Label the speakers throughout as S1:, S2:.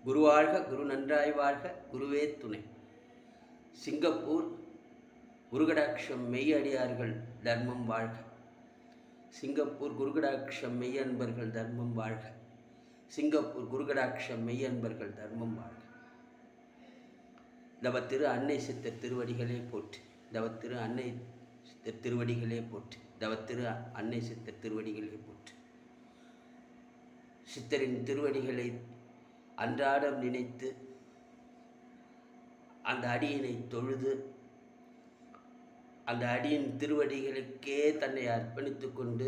S1: குருவாழ்க குரு நன்றாய் வாழ்க குருவே துணை சிங்கப்பூர் குருகடாட்சம் மெய்யடியார்கள் தர்மம் வாழ்க சிங்கப்பூர் குருகடாட்சம் மெய்யன்பர்கள் தர்மம் வாழ்க சிங்கப்பூர் குருகடாட்சம் மெய்யன்பர்கள் தர்மம் வாழ்க தவத்திரு அன்னை சித்தர் திருவடிகளே போற்றி தவத்திரு அன்னை சித்தர் திருவடிகளே போற்றி தவத்திரு அன்னை சித்தர் திருவடிகளே போற்றி சித்தரின் திருவடிகளை அன்றாடம் நினைத்து அந்த அடியினை தொழுது அந்த அடியின் திருவடிகளுக்கே தன்னை அர்ப்பணித்து கொண்டு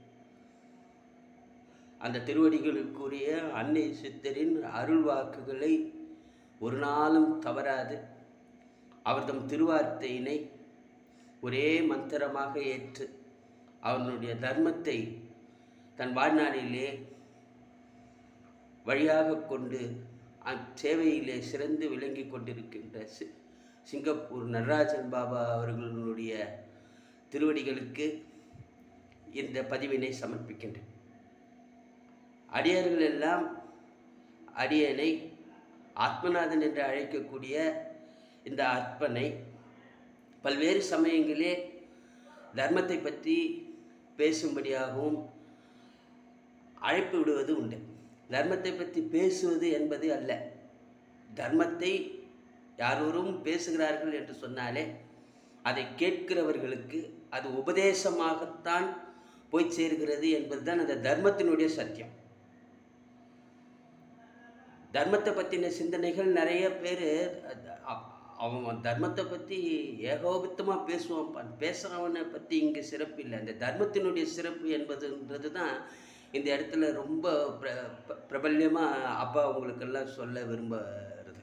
S1: அந்த திருவடிகளுக்குரிய அன்னை சித்தரின் அருள் வாக்குகளை ஒரு நாளும் தவறாது அவர்தம் திருவார்த்தையினை ஒரே மந்திரமாக ஏற்று அவனுடைய தர்மத்தை தன் வாழ்நாளிலே வழியாக கொண்டு அச்சேவையிலே சிறந்து விளங்கி கொண்டிருக்கின்ற சி சிங்கப்பூர் நடராஜன் பாபா அவர்களுடைய திருவடிகளுக்கு இந்த பதிவினை சமர்ப்பிக்கின்றேன் அடியார்கள் எல்லாம் அடியனை ஆத்மநாதன் என்று அழைக்கக்கூடிய இந்த அர்ப்பனை பல்வேறு சமயங்களே தர்மத்தை பற்றி பேசும்படியாகவும் அழைப்பு விடுவது உண்டு தர்மத்தை பற்றி பேசுவது என்பது அல்ல தர்மத்தை யாரொரும் பேசுகிறார்கள் என்று சொன்னாலே அதை கேட்கிறவர்களுக்கு அது உபதேசமாகத்தான் போய் சேர்கிறது என்பதுதான் அந்த தர்மத்தினுடைய சத்தியம் தர்மத்தை பற்றின சிந்தனைகள் நிறைய பேர் அவன் தர்மத்தை பற்றி ஏகோபித்தமாக பேசுவான் பேசுகிறவனை பற்றி இங்கே சிறப்பு இல்லை அந்த தர்மத்தினுடைய சிறப்பு என்பதுன்றது தான் இந்த இடத்துல ரொம்ப பிர பிரபல்யமாக அப்பா உங்களுக்கெல்லாம் சொல்ல விரும்புகிறது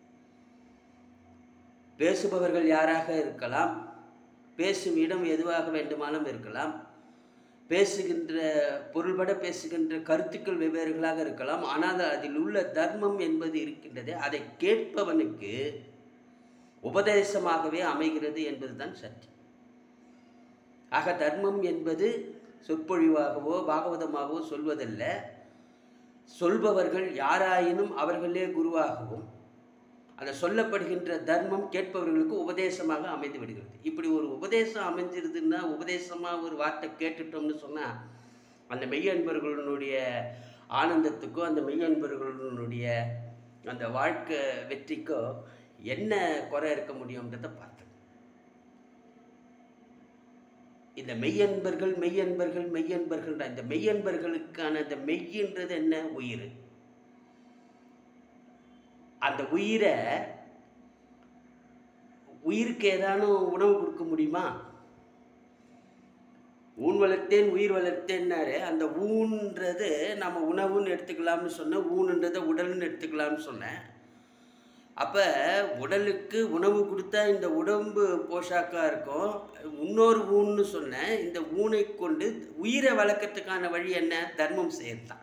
S1: பேசுபவர்கள் யாராக இருக்கலாம் பேசும் இடம் எதுவாக வேண்டுமானாலும் இருக்கலாம் பேசுகின்ற பொருள்பட பேசுகின்ற கருத்துக்கள் வெவ்வேறுகளாக இருக்கலாம் ஆனால் அதில் உள்ள தர்மம் என்பது இருக்கின்றது அதை கேட்பவனுக்கு உபதேசமாகவே அமைகிறது என்பதுதான் சத்தியம் ஆக தர்மம் என்பது சொற்பொழிவாகவோ பாகவதமாகவோ சொல்வதல்ல சொல்பவர்கள் யாராயினும் அவர்களே குருவாகவும் அந்த சொல்லப்படுகின்ற தர்மம் கேட்பவர்களுக்கு உபதேசமாக அமைந்து விடுகிறது இப்படி ஒரு உபதேசம் அமைஞ்சிருதுன்னா உபதேசமாக ஒரு வார்த்தை கேட்டுட்டோம்னு சொன்னால் அந்த மெய்யன்பர்களுடைய ஆனந்தத்துக்கோ அந்த மெய்யன்பர்களுடைய அந்த வாழ்க்கை வெற்றிக்கோ என்ன குறை இருக்க முடியுன்றதை பார்த்தோம் இந்த மெய்யன்பர்கள் மெய்யன்பர்கள் மெய்யன்பர்கள் இந்த மெய்யன்பர்களுக்கான இந்த மெய்யன்றது என்ன உயிர் அந்த உயிரை உயிருக்கு ஏதானும் உணவு கொடுக்க முடியுமா ஊன் வளர்த்தேன் உயிர் வளர்த்தேன்னாரு அந்த ஊன்றது நம்ம உணவுன்னு எடுத்துக்கலாம்னு சொன்னேன் ஊனுன்றதை உடல்னு எடுத்துக்கலாம்னு சொன்னேன் அப்போ உடலுக்கு உணவு கொடுத்தா இந்த உடம்பு போஷாக்காக இருக்கும் இன்னொரு ஊன்னு சொன்னேன் இந்த ஊனை கொண்டு உயிரை வளர்க்கறதுக்கான வழி என்ன தர்மம் செய்யத்தான்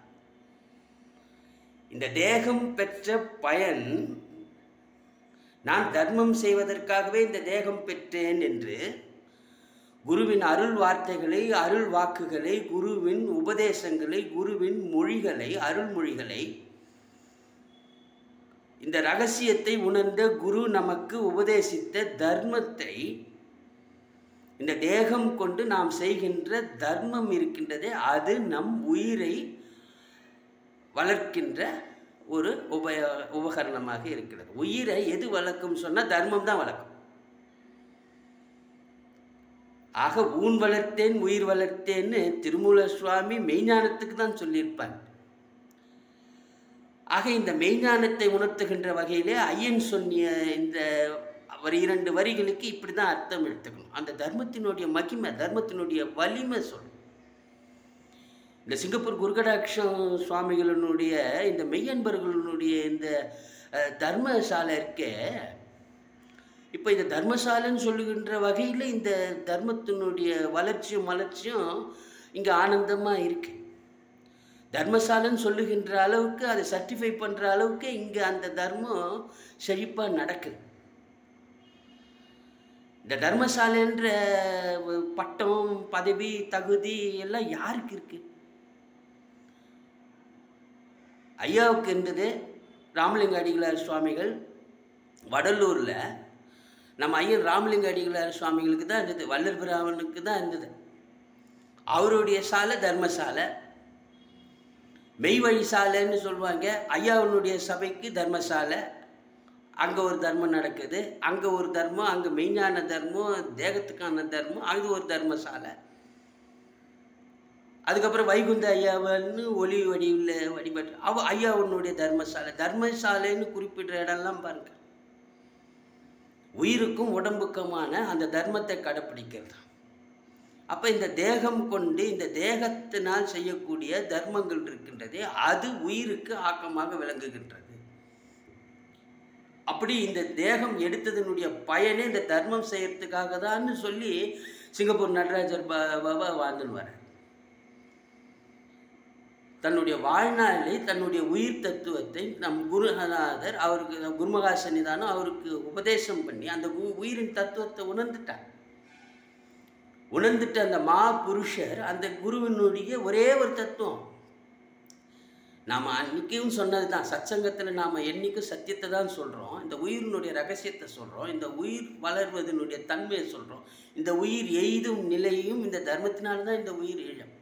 S1: இந்த தேகம் பெற்ற பயன் நான் தர்மம் செய்வதற்காகவே இந்த தேகம் பெற்றேன் என்று குருவின் அருள் வார்த்தைகளை அருள் வாக்குகளை குருவின் உபதேசங்களை குருவின் மொழிகளை அருள்மொழிகளை இந்த ரகசியத்தை உணர்ந்த குரு நமக்கு உபதேசித்த தர்மத்தை இந்த தேகம் கொண்டு நாம் செய்கின்ற தர்மம் இருக்கின்றதே அது நம் உயிரை வளர்க்கின்ற ஒரு உப உபகரணமாக இருக்கிறது உயிரை எது வளர்க்கும் சொன்னால் தர்மம் தான் வளர்க்கும் ஆக ஊன் வளர்த்தேன் உயிர் வளர்த்தேன்னு திருமூல சுவாமி மெய்ஞானத்துக்கு தான் சொல்லியிருப்பாங்க ஆக இந்த மெய்ஞானத்தை உணர்த்துகின்ற வகையிலே ஐயன் சொன்னிய இந்த ஒரு இரண்டு வரிகளுக்கு இப்படி தான் அர்த்தம் எடுத்துக்கணும் அந்த தர்மத்தினுடைய மகிமை தர்மத்தினுடைய வலிமை சொல்லும் இந்த சிங்கப்பூர் குருகடாட்சம் சுவாமிகளினுடைய இந்த மெய்யன்பர்களுடைய இந்த தர்மசாலை இருக்கே இப்போ இந்த தர்மசாலைன்னு சொல்லுகின்ற வகையில் இந்த தர்மத்தினுடைய வளர்ச்சியும் வளர்ச்சியும் இங்கே ஆனந்தமாக இருக்குது தர்மசாலைன்னு சொல்லுகின்ற அளவுக்கு அதை சர்டிஃபை பண்ணுற அளவுக்கு இங்கே அந்த தர்மம் செழிப்பாக நடக்குது இந்த தர்மசாலைன்ற பட்டம் பதவி தகுதி எல்லாம் யாருக்கு இருக்கு ஐயாவுக்கு இருந்தது ராமலிங்க அடிகளார் சுவாமிகள் வடலூரில் நம்ம ஐயன் ராமலிங்க அடிகளார் சுவாமிகளுக்கு தான் இருந்தது வள்ளல் பிராமனுக்கு தான் இருந்தது அவருடைய சாலை தர்மசாலை மெய்வழி சாலைன்னு சொல்லுவாங்க ஐயாவினுடைய சபைக்கு தர்மசாலை அங்கே ஒரு தர்மம் நடக்குது அங்கே ஒரு தர்மம் அங்கே மெய்ஞான தர்மம் தேகத்துக்கான தர்மம் அது ஒரு தர்மசாலை அதுக்கப்புறம் வைகுந்த ஐயாவன்னு ஒளி வடிவில் வழிபட்டு அவ ஐயாவுனுடைய தர்மசாலை தர்மசாலைன்னு குறிப்பிடுற இடம்லாம் பாருங்க உயிருக்கும் உடம்புக்குமான அந்த தர்மத்தை கடைப்பிடிக்கிறது அப்போ இந்த தேகம் கொண்டு இந்த தேகத்தினால் செய்யக்கூடிய தர்மங்கள் இருக்கின்றதே அது உயிருக்கு ஆக்கமாக விளங்குகின்றது அப்படி இந்த தேகம் எடுத்ததனுடைய பயனே இந்த தர்மம் செய்யறதுக்காக தான்னு சொல்லி சிங்கப்பூர் நடராஜர் பா- பாபா வாழ்ந்துன்னு வர தன்னுடைய வாழ்நாளில் தன்னுடைய உயிர் தத்துவத்தை நம் குருநாதர் அவருக்கு குருமகா சன்னிதானம் அவருக்கு உபதேசம் பண்ணி அந்த உ- உயிரின் தத்துவத்தை உணர்ந்துட்டார் உணர்ந்துட்ட அந்த மா புருஷர் அந்த குருவினுடைய ஒரே ஒரு தத்துவம் நாம் அன்றைக்கும் சொன்னது தான் சத்சங்கத்தில் நாம் என்றைக்கும் சத்தியத்தை தான் சொல்கிறோம் இந்த உயிரினுடைய ரகசியத்தை சொல்கிறோம் இந்த உயிர் வளர்வதனுடைய தன்மையை சொல்கிறோம் இந்த உயிர் எய்தும் நிலையும் இந்த தர்மத்தினால தான் இந்த உயிர் எழும்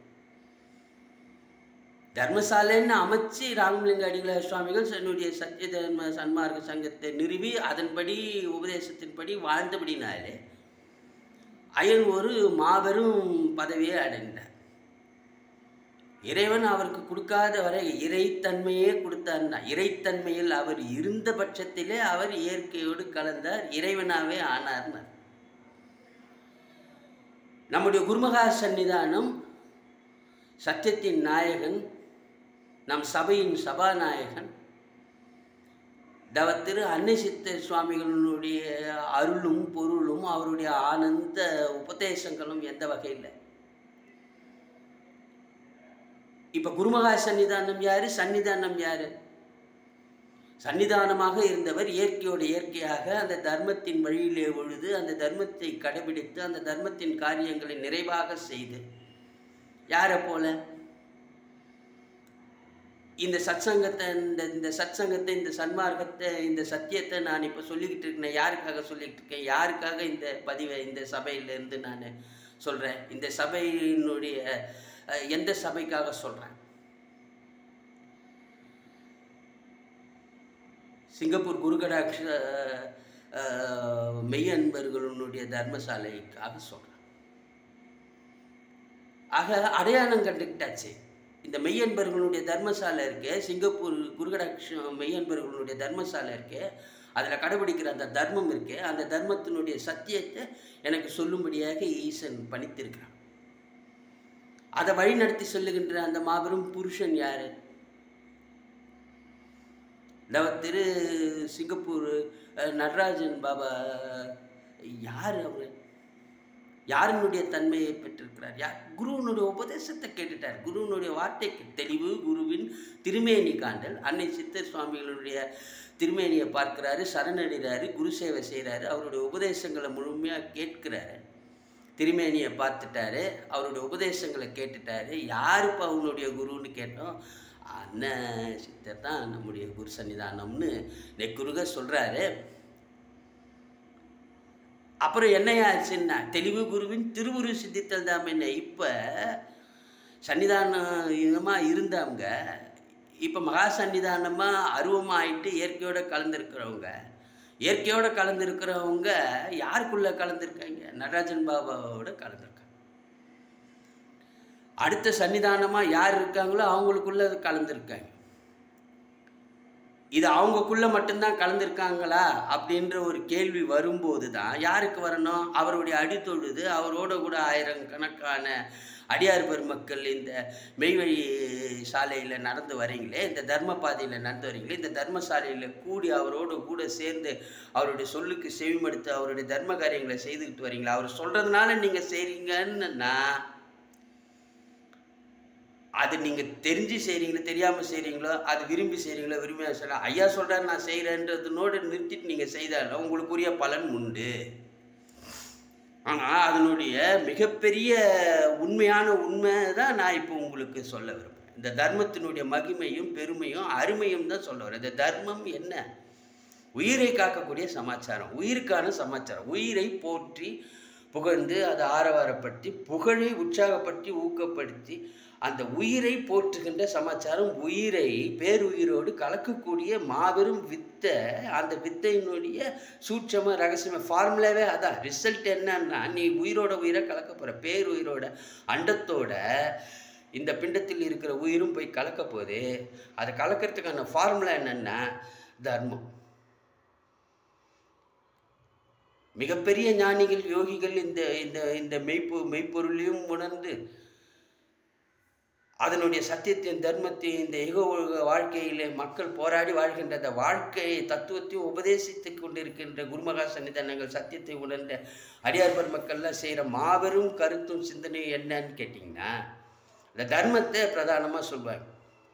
S1: தர்மசாலைன்னு அமைச்சு ராமலிங்க அடிகளார் சுவாமிகள் தன்னுடைய சத்திய தர்ம சன்மார்க்க சங்கத்தை நிறுவி அதன்படி உபதேசத்தின்படி வாழ்ந்தபடினாலே அயன் ஒரு மாபெரும் பதவியை அடைந்தார் இறைவன் அவருக்கு கொடுக்காத வரை இறைத்தன்மையே கொடுத்தார்னா இறைத்தன்மையில் அவர் இருந்த பட்சத்திலே அவர் இயற்கையோடு கலந்தார் இறைவனாவே ஆனார்னார் நம்முடைய குருமகா சன்னிதானம் சத்தியத்தின் நாயகன் நம் சபையின் சபாநாயகன் தவ திரு அன்னை சித்தர் சுவாமிகளுடைய அருளும் பொருளும் அவருடைய ஆனந்த உபதேசங்களும் எந்த வகையில் இப்போ குருமகா சன்னிதானம் யாரு சன்னிதானம் யாரு சன்னிதானமாக இருந்தவர் இயற்கையோடு இயற்கையாக அந்த தர்மத்தின் வழியிலே உழுது அந்த தர்மத்தை கடைபிடித்து அந்த தர்மத்தின் காரியங்களை நிறைவாக செய்து யாரை போல இந்த சத்சங்கத்தை இந்த இந்த சத்சங்கத்தை இந்த சன்மார்க்கத்தை இந்த சத்தியத்தை நான் இப்போ சொல்லிக்கிட்டு இருக்கேன் யாருக்காக சொல்லிக்கிட்டு இருக்கேன் யாருக்காக இந்த பதிவை இந்த சபையிலேருந்து நான் சொல்கிறேன் இந்த சபையினுடைய அஹ், எந்த சபைக்காக சொல்கிறேன் சிங்கப்பூர் குருகடாட்ச அஹ், மெய்யன்பர்களுடைய தர்மசாலைக்காக சொல்கிறேன் ஆக அடையாளம் கண்டுக்கிட்டாச்சு இந்த மெய்யன்பர்களுடைய தர்மசாலை இருக்கே சிங்கப்பூர் குருகடாட்சம் மெய்யன்பர்களுடைய தர்மசாலை இருக்கே அதில் கடைபிடிக்கிற அந்த தர்மம் இருக்கே அந்த தர்மத்தினுடைய சத்தியத்தை எனக்கு சொல்லும்படியாக ஈசன் பணித்திருக்கிறான் அதை வழிநடத்தி சொல்லுகின்ற அந்த மாபெரும் புருஷன் யாரு தவ திரு சிங்கப்பூர் அஹ், நடராஜன் பாபா யார் அவர் யாரினுடைய தன்மையை பெற்றிருக்கிறார் யார் குருவினுடைய உபதேசத்தை கேட்டுட்டார் குருவினுடைய வார்த்தைக்கு தெளிவு குருவின் திருமேனி காண்டல் அன்னை சித்தர் சுவாமிகளுடைய திருமேனியை பார்க்கிறாரு சரணடைகிறாரு குரு சேவை செய்கிறாரு அவருடைய உபதேசங்களை முழுமையாக கேட்கிறாரு திருமேனியை பார்த்துட்டாரு அவருடைய உபதேசங்களை கேட்டுட்டாரு யாருப்பா அவனுடைய குருன்னு கேட்டோம் அண்ணன் சித்தர் தான் நம்முடைய குரு சன்னிதானம்னு நெக்குருக சொல்கிறாரு அப்புறம் என்னையாச்சுன்னா தெளிவு குருவின் திருவுரு சித்தித்தல் தான் என்ன இப்போ சன்னிதானமாக இருந்தவங்க இப்போ மகா சன்னிதானமாக அருவமாயிட்டு இயற்கையோட கலந்துருக்கிறவங்க இயற்கையோட கலந்துருக்கிறவங்க யாருக்குள்ளே கலந்துருக்காங்க நடராஜன் பாபாவோட கலந்துருக்காங்க அடுத்த சன்னிதானமாக யார் இருக்காங்களோ அவங்களுக்குள்ள கலந்துருக்காங்க இது அவங்கக்குள்ள மட்டும்தான் கலந்துருக்காங்களா அப்படின்ற ஒரு கேள்வி வரும்போது தான் யாருக்கு வரணும் அவருடைய அடித்தொழுது அவரோட கூட ஆயிரக்கணக்கான அடியார் பெருமக்கள் இந்த மெய்வழி சாலையில் நடந்து வரீங்களே இந்த தர்ம பாதையில் நடந்து வரீங்களே இந்த தர்மசாலையில் கூடி அவரோடு கூட சேர்ந்து அவருடைய சொல்லுக்கு செவிமடுத்து அவருடைய தர்ம காரியங்களை செய்துக்கிட்டு வரீங்களா அவர் சொல்கிறதுனால நீங்கள் செய்கிறீங்கன்னு நான் அது நீங்கள் தெரிஞ்சு செய்கிறீங்களோ தெரியாமல் செய்கிறீங்களோ அது விரும்பி செய்கிறீங்களோ விரும்பி செய்யலாம் ஐயா சொல்கிறார் நான் செய்கிறேன்றதுனோடு நிறுத்திட்டு நீங்கள் செய்தாலும் உங்களுக்குரிய பலன் உண்டு ஆனால் அதனுடைய மிகப்பெரிய உண்மையான உண்மை தான் நான் இப்போ உங்களுக்கு சொல்ல விரும்புகிறேன் இந்த தர்மத்தினுடைய மகிமையும் பெருமையும் அருமையும் தான் சொல்ல வர இந்த தர்மம் என்ன உயிரை காக்கக்கூடிய சமாச்சாரம் உயிருக்கான சமாச்சாரம் உயிரை போற்றி புகழ்ந்து அதை ஆரவாரப்படுத்தி புகழை உற்சாகப்படுத்தி ஊக்கப்படுத்தி அந்த உயிரை போற்றுகின்ற சமாச்சாரம் உயிரை பேருயிரோடு கலக்கக்கூடிய மாபெரும் வித்தை அந்த வித்தையினுடைய சூட்சம ரகசியம ஃபார்முலாவே அதான் ரிசல்ட் என்னன்னா நீ உயிரோட உயிரை கலக்க போகிற பேருயிரோட அண்டத்தோட இந்த பிண்டத்தில் இருக்கிற உயிரும் போய் கலக்க போகுது அதை கலக்கிறதுக்கான ஃபார்முலா என்னன்னா தர்மம் மிகப்பெரிய ஞானிகள் யோகிகள் இந்த இந்த இந்த மெய்ப்பொ மெய்ப்பொருளையும் உணர்ந்து அதனுடைய சத்தியத்தையும் தர்மத்தையும் இந்த யுக உலக வாழ்க்கையிலே மக்கள் போராடி வாழ்கின்ற அந்த வாழ்க்கையை தத்துவத்தையும் உபதேசித்து கொண்டிருக்கின்ற குருமகா சன்னிதானங்கள் சத்தியத்தை உணர்ந்த அடியார் பெருமக்கள்லாம் செய்கிற மாபெரும் கருத்தும் சிந்தனையும் என்னன்னு கேட்டிங்கன்னா இந்த தர்மத்தை பிரதானமாக சொல்வாங்க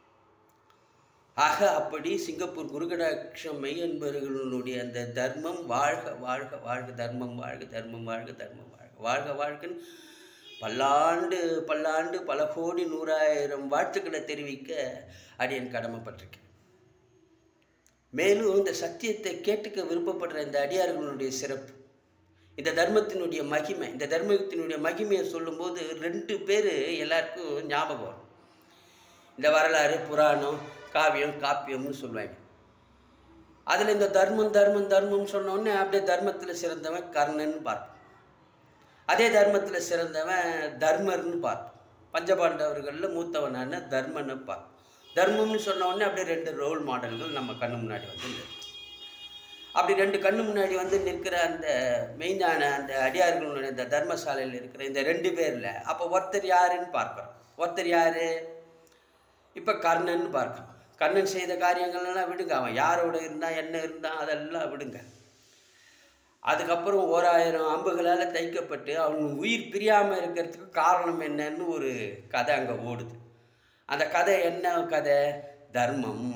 S1: ஆக அப்படி சிங்கப்பூர் குருகடாட்சம் மெய் என்பவர்களுடைய அந்த தர்மம் வாழ்க வாழ்க வாழ்க தர்மம் வாழ்க தர்மம் வாழ்க தர்மம் வாழ்க வாழ்க வாழ்கன்னு பல்லாண்டு பல்லாண்டு பல கோடி நூறாயிரம் வாழ்த்துக்களை தெரிவிக்க அடியன் கடமைப்பட்டிருக்கேன் மேலும் இந்த சத்தியத்தை கேட்டுக்க விருப்பப்படுற இந்த அடியார்களுடைய சிறப்பு இந்த தர்மத்தினுடைய மகிமை இந்த தர்மத்தினுடைய மகிமையை சொல்லும்போது ரெண்டு பேர் எல்லாருக்கும் ஞாபகம் வரும் இந்த வரலாறு புராணம் காவியம் காப்பியம்னு சொல்லுவாங்க அதில் இந்த தர்மம் தர்மம் தர்மம் சொன்னோடனே அப்படியே தர்மத்தில் சிறந்தவன் கர்ணன் பார்ப்போம் அதே தர்மத்தில் சிறந்தவன் தர்மர்னு பார்ப்போம் பஞ்சபாண்டவர்களில் மூத்தவனான தர்மனை பார்ப்போம் தர்மம்னு சொன்ன உடனே அப்படியே ரெண்டு ரோல் மாடல்கள் நம்ம கண்ணு முன்னாடி வந்து நிற்கும் அப்படி ரெண்டு கண்ணு முன்னாடி வந்து நிற்கிற அந்த மெய்ஞான அந்த அடியார்களுடைய இந்த தர்மசாலையில் இருக்கிற இந்த ரெண்டு பேரில் அப்போ ஒருத்தர் யாருன்னு பார்க்குறோம் ஒருத்தர் யார் இப்போ கர்ணன் பார்க்கணும் கர்ணன் செய்த காரியங்கள்லாம் விடுங்க அவன் யாரோட இருந்தான் என்ன இருந்தான் அதெல்லாம் விடுங்க அதுக்கப்புறம் ஓராயிரம் அம்புகளால் தைக்கப்பட்டு அவன் உயிர் பிரியாமல் இருக்கிறதுக்கு காரணம் என்னன்னு ஒரு கதை அங்கே ஓடுது அந்த கதை என்ன கதை தர்மம்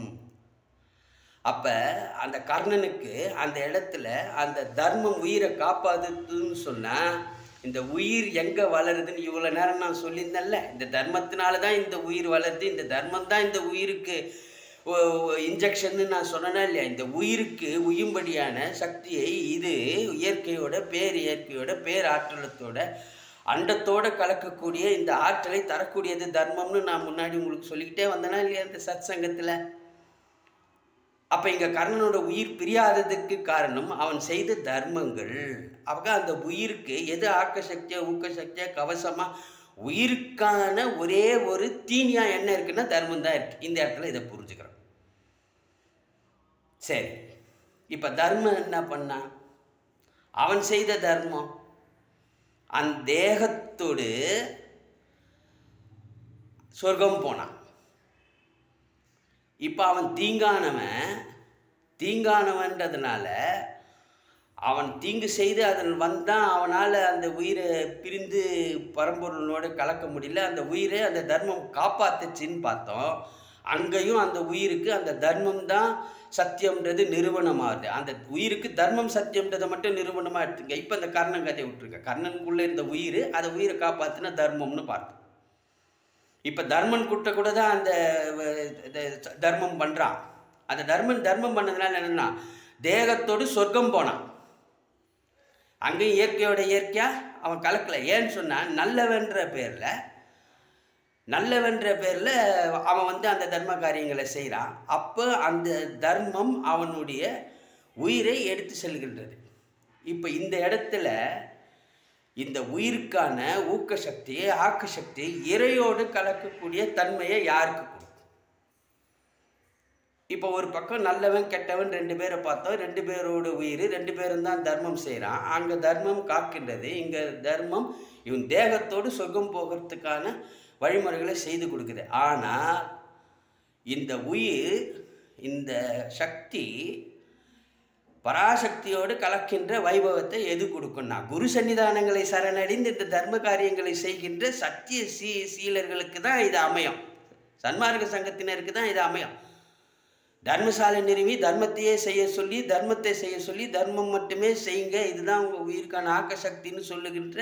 S1: அப்போ அந்த கர்ணனுக்கு அந்த இடத்துல அந்த தர்மம் உயிரை காப்பாதுன்னு சொன்னால் இந்த உயிர் எங்கே வளருதுன்னு இவ்வளோ நேரம் நான் சொல்லியிருந்தேன்ல இந்த தர்மத்தினால தான் இந்த உயிர் வளருது இந்த தர்மம் தான் இந்த உயிருக்கு இன்ஜெக்ஷன்னு நான் சொன்னேனா இல்லையா இந்த உயிருக்கு உயும்படியான சக்தியை இது இயற்கையோட பேர் இயற்கையோட பேராற்றலத்தோட அண்டத்தோட கலக்கக்கூடிய இந்த ஆற்றலை தரக்கூடியது தர்மம்னு நான் முன்னாடி உங்களுக்கு சொல்லிக்கிட்டே வந்தேனா இல்லையா இந்த சத் சங்கத்தில் அப்போ இங்கே கர்ணனோட உயிர் பிரியாததுக்கு காரணம் அவன் செய்த தர்மங்கள் அவங்க அந்த உயிருக்கு எது ஆக்க சக்தியா ஊக்க சக்தியா கவசமா உயிருக்கான ஒரே ஒரு தீனியா என்ன இருக்குன்னா தர்மம் தான் இருக்கு இந்த இடத்துல இதை புரிஞ்சுக்கிறோம் சரி இப்போ தர்மம் என்ன பண்ணான் அவன் செய்த தர்மம் அந்த தேகத்தோடு சொர்க்கம் போனான் இப்போ அவன் தீங்கானவன் தீங்கானவன்றதுனால அவன் தீங்கு செய்து அதில் வந்தான் அவனால் அந்த உயிரை பிரிந்து பரம்பொருளோடு கலக்க முடியல அந்த உயிரை அந்த தர்மம் காப்பாத்துச்சின்னு பார்த்தோம் அங்கேயும் அந்த உயிருக்கு அந்த தர்மம் தான் சத்தியம்ன்றது நிறுவனமாகுது அந்த உயிருக்கு தர்மம் சத்தியம்ன்றதை மட்டும் நிறுவனமாக எடுத்துங்க இப்போ அந்த கர்ணன் கதையை விட்டுருங்க கர்ணனுக்குள்ளே இருந்த உயிர் அதை உயிரை காப்பாற்றின தர்மம்னு பார்த்தோம் இப்போ தர்மன் குட்ட கூட தான் அந்த வ- இது தர்மம் பண்ணுறான் அந்த தர்மன் தர்மம் பண்ணதுனால என்னன்னா தேகத்தோடு சொர்க்கம் போனான் அங்கேயும் இயற்கையோட இயற்கையாக அவன் கலக்கலை ஏன்னு சொன்னால் நல்லவன்ற பேரில் நல்லவன்ற பேரில் அவன் வந்து அந்த தர்ம காரியங்களை செய்கிறான் அப்போ அந்த தர்மம் அவனுடைய உயிரை எடுத்து செல்கின்றது இப்போ இந்த இடத்துல இந்த உயிருக்கான ஊக்க சக்தி ஆக்க சக்தி இறையோடு கலக்கக்கூடிய தன்மையை யாருக்கு கொடுக்கும் இப்போ ஒரு பக்கம் நல்லவன் கெட்டவன் ரெண்டு பேரை பார்த்தோம் ரெண்டு பேரோட உயிர் ரெண்டு பேரும் தான் தர்மம் செய்கிறான் அங்கே தர்மம் காக்கின்றது இங்கே தர்மம் இவன் தேகத்தோடு சொர்க்கம் போகிறதுக்கான வழிமுறைகளை செய்து கொடுக்குது ஆனால் இந்த உயிர் இந்த சக்தி பராசக்தியோடு கலக்கின்ற வைபவத்தை எது கொடுக்கும்னா குரு சன்னிதானங்களை சரணடைந்து இந்த தர்ம காரியங்களை செய்கின்ற சத்திய சீ சீலர்களுக்கு தான் இது அமையும் சன்மார்க்க சங்கத்தினருக்கு தான் இது அமையும் தர்மசாலை நிறுவி தர்மத்தையே செய்ய சொல்லி தர்மத்தை செய்ய சொல்லி தர்மம் மட்டுமே செய்யுங்க இதுதான் உங்கள் உயிருக்கான ஆக்க சக்தின்னு சொல்லுகின்ற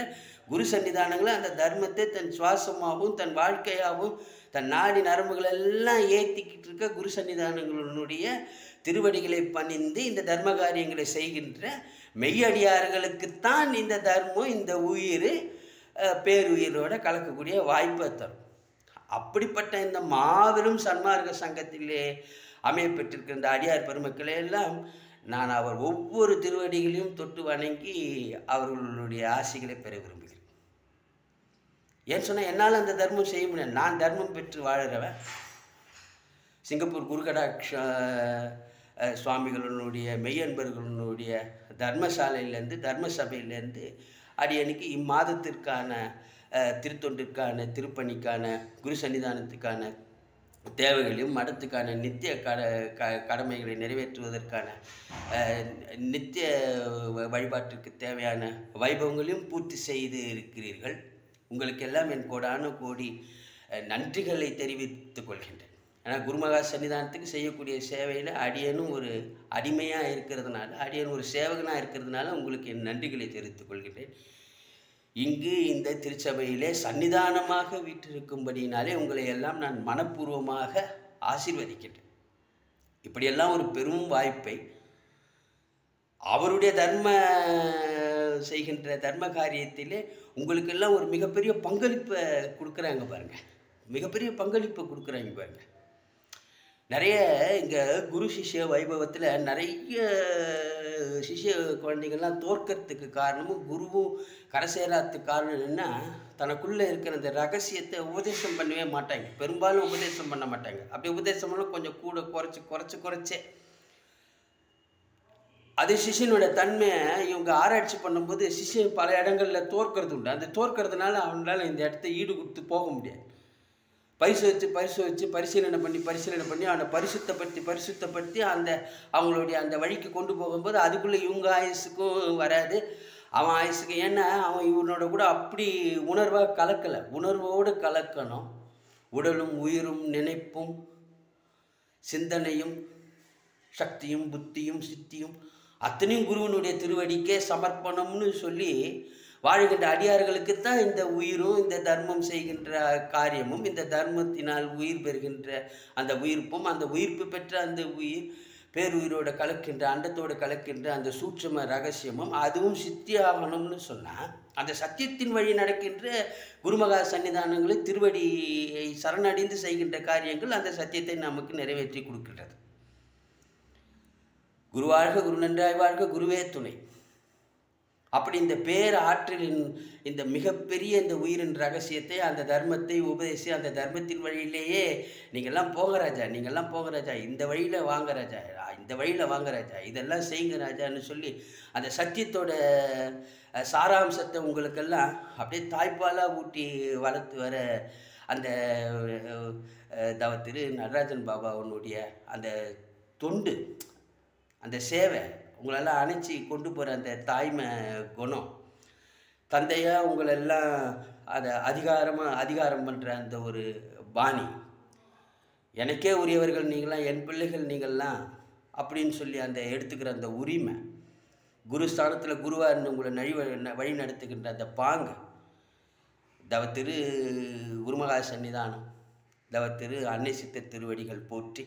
S1: குரு சன்னிதானங்களை அந்த தர்மத்தை தன் சுவாசமாகவும் தன் வாழ்க்கையாகவும் தன் நாடி நரம்புகள் எல்லாம் ஏற்றிக்கிட்டு இருக்க குரு சன்னிதானங்களுடைய திருவடிகளை பணிந்து இந்த தர்ம காரியங்களை செய்கின்ற மெய்யடியார்களுக்குத்தான் இந்த தர்மம் இந்த உயிர் அஹ், பேருயிரோட கலக்கக்கூடிய வாய்ப்பை தரும் அப்படிப்பட்ட இந்த மாபெரும் சன்மார்க்க சங்கத்திலே அமையப்பெற்றிருக்கிற இந்த அடியார் பெருமக்களை எல்லாம் நான் அவர் ஒவ்வொரு திருவடிகளையும் தொட்டு வணங்கி அவர்களுடைய ஆசைகளை பெற விரும்புகிறேன் ஏன் சொன்னால் என்னால் அந்த தர்மம் செய்ய முடியாது நான் தர்மம் பெற்று வாழுறவன் சிங்கப்பூர் குருகடாட்ச அஹ், சுவாமிகளுடைய மெய்யன்பர்களுடைய தர்மசாலையிலேருந்து தர்ம சபையிலேருந்து அடியனுக்கு இம்மாதத்திற்கான அஹ், திருத்தொண்டிற்கான திருப்பணிக்கான குரு சன்னிதானத்துக்கான தேவைகளையும் மடத்துக்கான நித்திய கட க கடமைகளை நிறைவேற்றுவதற்கான அஹ், நித்திய வ- வழிபாட்டிற்கு தேவையான வைபவங்களையும் பூர்த்தி செய்து இருக்கிறீர்கள் உங்களுக்கெல்லாம் என் கோடான கோடி அஹ், நன்றிகளை தெரிவித்துக் கொள்கின்றேன் ஏன்னா குருமகா சன்னிதானத்துக்கு செய்யக்கூடிய சேவையில் அடியனும் ஒரு அடிமையாக இருக்கிறதுனால அடியன் ஒரு சேவகனாக இருக்கிறதுனால உங்களுக்கு என் நன்றிகளை தெரிவித்துக் கொள்கின்றேன் இங்கு இந்த திருச்சபையிலே சன்னிதானமாக வீற்றிருக்கும்படியினாலே உங்களை எல்லாம் நான் மனப்பூர்வமாக ஆசீர்வதிக்கின்றேன் இப்படியெல்லாம் ஒரு பெரும் வாய்ப்பை அவருடைய தர்ம செய்கின்ற தர்ம காரியத்திலே உங்களுக்கெல்லாம் ஒரு மிகப்பெரிய பங்களிப்பை கொடுக்குறாங்க பாருங்க மிகப்பெரிய பங்களிப்பை கொடுக்குறாங்க பாருங்க நிறைய இங்கே குரு சிஷ்ய வைபவத்தில் நிறைய சிஷ்ய குழந்தைங்கள்லாம் தோற்கறதுக்கு காரணமும் குருவும் கரசேராத்துக்கு காரணம் என்னன்னா தனக்குள்ளே இருக்கிற அந்த ரகசியத்தை உபதேசம் பண்ணவே மாட்டாங்க பெரும்பாலும் உபதேசம் பண்ண மாட்டாங்க அப்படி உபதேசம் பண்ணால் கொஞ்சம் கூட குறைச்சி குறைச்சி குறைச்சே அது சிஷ்யனோட தன்மையை இவங்க ஆராய்ச்சி பண்ணும்போது சிஷ்யன் பல இடங்களில் தோற்கிறது உண்டு அந்த தோற்கிறதுனால அவங்களால இந்த இடத்த ஈடு கொடுத்து போக முடியாது பரிசோதிச்சு பரிசோதிச்சு பரிசீலனை பண்ணி பரிசீலனை பண்ணி அவனை பரிசுத்தப்படுத்தி பரிசுத்தப்படுத்தி அந்த அவங்களுடைய அந்த வழிக்கு கொண்டு போகும்போது அதுக்குள்ளே இவங்க ஆயுசுக்கும் வராது அவன் ஆயுசுக்கு ஏன்னா அவன் இவனோட கூட அப்படி உணர்வாக கலக்கலை உணர்வோடு கலக்கணும் உடலும் உயிரும் நினைப்பும் சிந்தனையும் சக்தியும் புத்தியும் சித்தியும் அத்தனையும் குருவனுடைய திருவடிக்கே சமர்ப்பணம்னு சொல்லி வாழ்கின்ற அடியார்களுக்கு தான் இந்த உயிரும் இந்த தர்மம் செய்கின்ற காரியமும் இந்த தர்மத்தினால் உயிர் பெறுகின்ற அந்த உயிர்ப்பும் அந்த உயிர்ப்பு பெற்ற அந்த உயிர் பேருயிரோட கலக்கின்ற அண்டத்தோடு கலக்கின்ற அந்த சூட்சும ரகசியமும் அதுவும் சித்தியாகணும்னு சொன்னால் அந்த சத்தியத்தின் வழி நடக்கின்ற குருமகா சன்னிதானங்களில் திருவடியை சரணடைந்து செய்கின்ற காரியங்கள் அந்த சத்தியத்தை நமக்கு நிறைவேற்றி கொடுக்கின்றது குருவாழ்க குரு நன்றாய் வாழ்க குருவே துணை அப்படி இந்த பேர் ஆற்றலின் இந்த மிகப்பெரிய இந்த உயிரின் ரகசியத்தை அந்த தர்மத்தை உபதேசி அந்த தர்மத்தின் வழியிலேயே நீங்கள்லாம் போங்க ராஜா நீங்கள்லாம் போங்க ராஜா இந்த வழியில் வாங்க ராஜா இந்த வழியில் வாங்க ராஜா இதெல்லாம் செய்யுங்க ராஜான்னு சொல்லி அந்த சத்தியத்தோட அஹ், சாராம்சத்தை உங்களுக்கெல்லாம் அப்படியே தாய்ப்பாலாக ஊட்டி வளர்த்து வர அந்த அஹ், அஹ், தவ திரு நடராஜன் பாபாவுனுடைய அந்த தொண்டு அந்த சேவை உங்களெல்லாம் அணைச்சி கொண்டு போகிற அந்த தாய்மை குணம் தந்தையாக உங்களெல்லாம் அதை அதிகாரமாக அதிகாரம் பண்ணுற அந்த ஒரு பாணி எனக்கே உரியவர்கள் நீங்களாம் என் பிள்ளைகள் நீங்கள்லாம் அப்படின்னு சொல்லி அந்த எடுத்துக்கிற அந்த உரிமை குரு ஸ்தானத்தில் குருவாக இருந்து உங்களை நழி வழி நடத்துகின்ற அந்த பாங்கு தவ திரு குருமகா சன்னிதானம் தவ திரு அன்னை சித்த திருவடிகள் போற்றி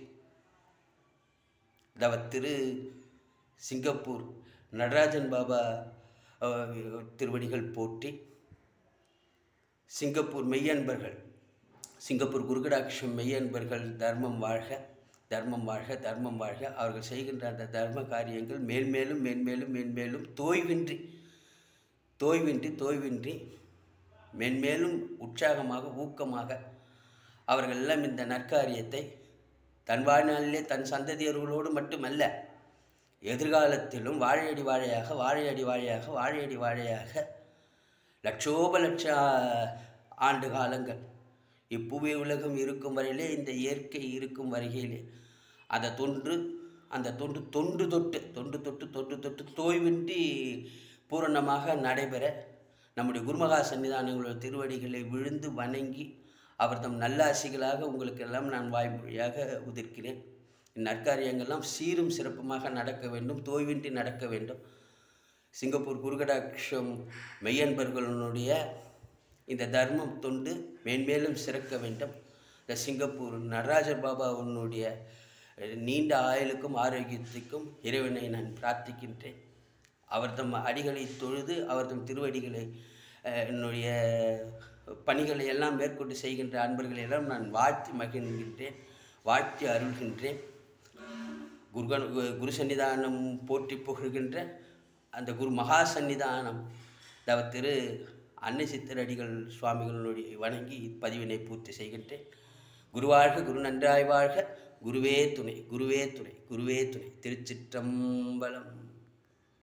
S1: தவ திரு சிங்கப்பூர் நடராஜன் பாபா அஹ், திருவடிகள் போற்றி சிங்கப்பூர் மெய்யன்பர்கள் சிங்கப்பூர் குருகடாட்சம் மெய்யன்பர்கள் தர்மம் வாழ்க தர்மம் வாழ்க தர்மம் வாழ்க அவர்கள் செய்கின்ற அந்த தர்ம காரியங்கள் மேல்மேலும் மேன்மேலும் மேன்மேலும் தோய்வின்றி தோய்வின்றி தோய்வின்றி மென்மேலும் உற்சாகமாக ஊக்கமாக அவர்கள் எல்லாம் இந்த நற்காரியத்தை தன் வாழ்நாளிலே தன் சந்ததியர்களோடு மட்டுமல்ல எதிர்காலத்திலும் வாழையடி வாழையாக வாழையடி வாழையாக வாழையடி வாழையாக லட்சோப லட்ச ஆண்டு காலங்கள் இப்புவி உலகம் இருக்கும் வரையிலே இந்த இயற்கை இருக்கும் வரையிலே அந்த தொன்று அந்த தொன்று தொன்று தொட்டு தொன்று தொட்டு தொன்று தொட்டு தோய்வின்றி பூரணமாக நடைபெற நம்முடைய குருமகா சன்னிதானங்களோட திருவடிகளை விழுந்து வணங்கி அவர் தம் நல்லாசிகளாக உங்களுக்கெல்லாம் நான் வாய்மொழியாக உதிர்க்கிறேன் இந்நற்காரியங்கள்லாம் சீரும் சிறப்புமாக நடக்க வேண்டும் தோய்வின்றி நடக்க வேண்டும் சிங்கப்பூர் குருகடாட்சம் மெய்யன்பர்களுடைய இந்த தர்மம் தொண்டு மேன்மேலும் சிறக்க வேண்டும் இந்த சிங்கப்பூர் நடராஜர் பாபாவுடைய நீண்ட ஆயுளுக்கும் ஆரோக்கியத்துக்கும் இறைவனை நான் பிரார்த்திக்கின்றேன் அவர் தம் அடிகளை தொழுது அவர் தம் திருவடிகளை அஹ், என்னுடைய பணிகளை எல்லாம் மேற்கொண்டு செய்கின்ற அன்பர்களை எல்லாம் நான் வாழ்த்தி மகிழ்கின்றேன் வாழ்த்தி அருள்கின்றேன் குருகன் கு- குரு சன்னிதானம் போற்றி புகழ்கின்ற அந்த குரு மகா சன்னிதானம் தவ திரு அன்னை சித்தரடிகள் சுவாமிகளுடைய வணங்கி பதிவினை பூர்த்தி செய்கின்றேன் குருவாழ்க குரு நன்றாய் வாழ்க குருவே துணை குருவே துணை குருவே துணை திருச்சிற்றம்பலம்